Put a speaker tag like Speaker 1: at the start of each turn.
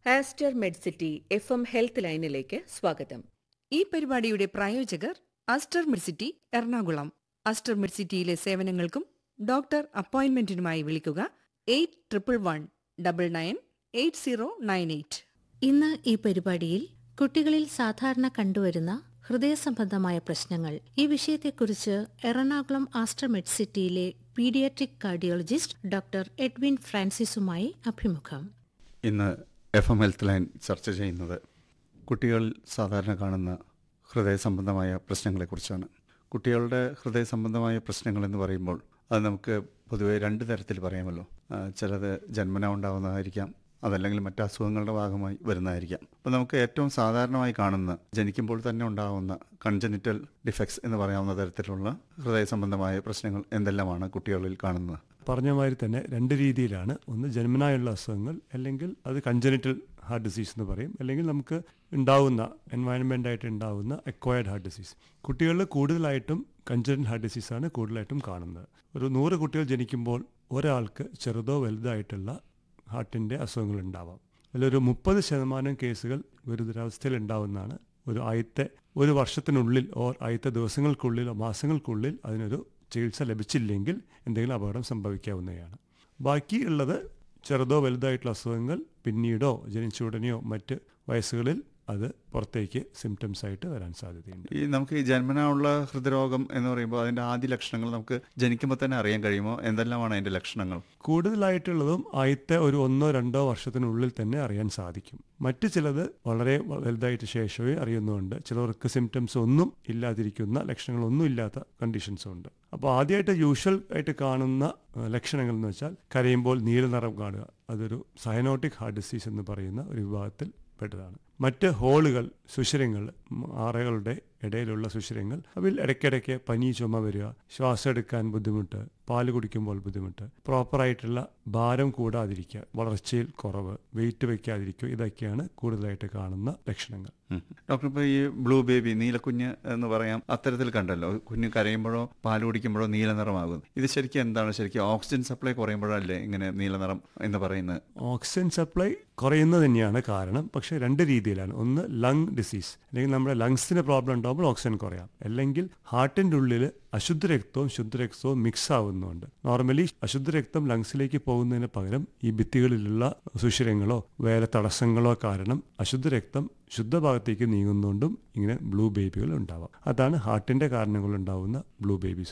Speaker 1: Aster Medcity F M health ലൈനിലേക്ക് സ്വാഗതം
Speaker 2: ഈ പരിപാടിയുടെ പ്രായോജകർ അസ്റ്റർ മിഡ്സിറ്റി എറണാകുളം അസ്റ്റർ മിഡ്സിറ്റിയിലെ സേവനങ്ങൾക്കും ഡോക്ടർ അപ്പോയിന്റ്മെന്റിനുമായി വിളിക്കുക eight triple one double nine eight zero nine eight
Speaker 3: ഇന്ന് ഈ പരിപാടിയിൽ കുട്ടികളിൽ സാധാരണ കണ്ടുവരുന്ന ഹൃദയ സംബന്ധമായ പ്രശ്നങ്ങൾ ഈ വിഷയത്തെക്കുറിച്ച് എറണാകുളം ആസ്റ്റർ മെഡ്സിറ്റിയിലെ പീഡിയാട്രിക് കാർഡിയോളജിസ്റ്റ് ഡോക്ടർ എഡ്വിൻ ഫ്രാൻസിസുമായി അഭിമുഖം
Speaker 4: ഇന്ന് എഫ് എം ഹെൽത്ത് ലൈൻ ചർച്ച ചെയ്യുന്നത് കുട്ടികളിൽ സാധാരണ കാണുന്ന ഹൃദയ സംബന്ധമായ പ്രശ്നങ്ങളെക്കുറിച്ചാണ് കുട്ടികളുടെ ഹൃദയ സംബന്ധമായ പ്രശ്നങ്ങൾ എന്ന് പറയുമ്പോൾ അത് നമുക്ക് പൊതുവെ രണ്ട് തരത്തിൽ പറയാമല്ലോ ആ, ചിലത് ജന്മന ഉണ്ടാകുന്നതായിരിക്കാം അതല്ലെങ്കിൽ മറ്റ് അസുഖങ്ങളുടെ ഭാഗമായി വരുന്നതായിരിക്കാം അപ്പോൾ നമുക്ക് ഏറ്റവും സാധാരണമായി കാണുന്ന ജനിക്കുമ്പോൾ തന്നെ ഉണ്ടാകുന്ന കൺജനിറ്റൽ ഡിഫക്ട്സ് എന്ന് പറയാവുന്ന തരത്തിലുള്ള ഹൃദയ സംബന്ധമായ പ്രശ്നങ്ങൾ എന്തെല്ലാമാണ് കുട്ടികളിൽ കാണുന്നത്
Speaker 5: പറഞ്ഞ മാതിരി തന്നെ രണ്ട് രീതിയിലാണ് ഒന്ന് ജന്മനായുള്ള അസുഖങ്ങൾ അല്ലെങ്കിൽ അത് കൺജനിറ്റൽ ഹാർട്ട് ഡിസീസ് എന്ന് പറയും അല്ലെങ്കിൽ നമുക്ക് ഉണ്ടാവുന്ന എൻവയൺമെൻ്റ് ആയിട്ട് ഉണ്ടാവുന്ന അക്വയർഡ് ഹാർട്ട് ഡിസീസ് കുട്ടികളിൽ കൂടുതലായിട്ടും കൺജനൽ ഹാർട്ട് ഡിസീസാണ് കൂടുതലായിട്ടും കാണുന്നത് ഒരു നൂറ് കുട്ടികൾ ജനിക്കുമ്പോൾ ഒരാൾക്ക് ചെറുതോ വലുതായിട്ടുള്ള ഹാർട്ടിൻ്റെ അസുഖങ്ങൾ ഉണ്ടാവാം അതിലൊരു മുപ്പത് ശതമാനം കേസുകൾ ഗുരുതരാവസ്ഥയിൽ ഉണ്ടാവുന്നതാണ് ഒരു ആദ്യത്തെ ഒരു വർഷത്തിനുള്ളിൽ ഓർ ആദ്യത്തെ ദിവസങ്ങൾക്കുള്ളിലോ മാസങ്ങൾക്കുള്ളിൽ അതിനൊരു ചികിത്സ ലഭിച്ചില്ലെങ്കിൽ എന്തെങ്കിലും അപകടം സംഭവിക്കാവുന്നതാണ് ബാക്കി ഉള്ളത് ചെറുതോ വലുതായിട്ടുള്ള അസുഖങ്ങൾ പിന്നീടോ ജനിച്ച ഉടനെയോ മറ്റ് വയസ്സുകളിൽ അത് പുറത്തേക്ക് സിംറ്റംസ് ആയിട്ട് വരാൻ സാധ്യതയുണ്ട്
Speaker 4: ഈ നമുക്ക് ഈ ജന്മനാ ഉള്ള ഹൃദ്രോഗം എന്ന് പറയുമ്പോൾ അതിന്റെ ആദ്യ ലക്ഷണങ്ങൾ നമുക്ക് ജനിക്കുമ്പോൾ തന്നെ അറിയാൻ കഴിയുമോ എന്തെല്ലാമാണ് അതിന്റെ ലക്ഷണങ്ങൾ
Speaker 5: കൂടുതലായിട്ടുള്ളതും ആദ്യത്തെ ഒരു ഒന്നോ രണ്ടോ വർഷത്തിനുള്ളിൽ തന്നെ അറിയാൻ സാധിക്കും മറ്റു ചിലത് വളരെ വലുതായിട്ട് ശേഷമേ അറിയുന്നുണ്ട് ചിലർക്ക് സിംറ്റംസ് ഒന്നും ഇല്ലാതിരിക്കുന്ന ലക്ഷണങ്ങളൊന്നും ഇല്ലാത്ത കണ്ടീഷൻസും ഉണ്ട് അപ്പോൾ ആദ്യമായിട്ട് യൂഷ്വൽ ആയിട്ട് കാണുന്ന ആ, ലക്ഷണങ്ങൾ എന്ന് വെച്ചാൽ കരയുമ്പോൾ നീല നിറം കാണുക അതൊരു സയനോട്ടിക് ഹാർട്ട് ഡിസീസ് എന്ന് പറയുന്ന ഒരു വിഭാഗത്തിൽ പെട്ടതാണ് മറ്റ് ഹോളുകൾ സുഷിരങ്ങൾ ആറകളുടെ ഇടയിലുള്ള സുഷിരങ്ങൾ അവയിൽ ഇടയ്ക്കിടയ്ക്ക് പനി ചുമ വരിക ശ്വാസം എടുക്കാൻ ബുദ്ധിമുട്ട് പാല് കുടിക്കുമ്പോൾ ബുദ്ധിമുട്ട് പ്രോപ്പറായിട്ടുള്ള ഭാരം കൂടാതിരിക്കുക വളർച്ചയിൽ കുറവ് വെയിറ്റ് വയ്ക്കാതിരിക്കുക ഇതൊക്കെയാണ് കൂടുതലായിട്ട് കാണുന്ന ലക്ഷണങ്ങൾ
Speaker 4: ഉം. ഡോക്ടർ ഇപ്പോൾ ഈ ബ്ലൂ ബേബി നീലക്കുഞ്ഞ് എന്ന് പറയാം അത്തരത്തിൽ കണ്ടല്ലോ കുഞ്ഞ് കരയുമ്പോഴോ പാല് കുടിക്കുമ്പോഴോ നീല നിറമാകുന്നു ഇത് ശരിക്കും എന്താണ് ശരിക്കും ഓക്സിജൻ സപ്ലൈ കുറയുമ്പോഴല്ലേ ഇങ്ങനെ നീല നിറം എന്ന് പറയുന്നത്
Speaker 5: ഓക്സിജൻ സപ്ലൈ കുറയുന്നത് തന്നെയാണ് കാരണം പക്ഷേ രണ്ട് രീതിയിലാണ് ഒന്ന് ലങ് ഡിസീസ് അല്ലെങ്കിൽ നമ്മുടെ ലങ്സിന് പ്രോബ്ലം ഉണ്ടാകുമ്പോൾ ഓക്സിജൻ കുറയാം അല്ലെങ്കിൽ ഹാർട്ടിൻ്റെ ഉള്ളിൽ അശുദ്ധ രക്തവും ശുദ്ധരക്തവും മിക്സ് ആവുന്നുണ്ട് നോർമലി അശുദ്ധ രക്തം ലങ്സിലേക്ക് പോകുന്നതിന് പകരം ഈ ഭിത്തികളിലുള്ള സുഷിരങ്ങളോ വേറെ തടസ്സങ്ങളോ കാരണം അശുദ്ധ രക്തം ശുദ്ധഭാഗത്തേക്ക് നീങ്ങുന്നതുകൊണ്ടും ഇങ്ങനെ ബ്ലൂ ബേബികൾ ഉണ്ടാവാം അതാണ് ഹാർട്ടിന്റെ കാരണങ്ങൾ ഉണ്ടാവുന്ന ബ്ലൂ ബേബീസ്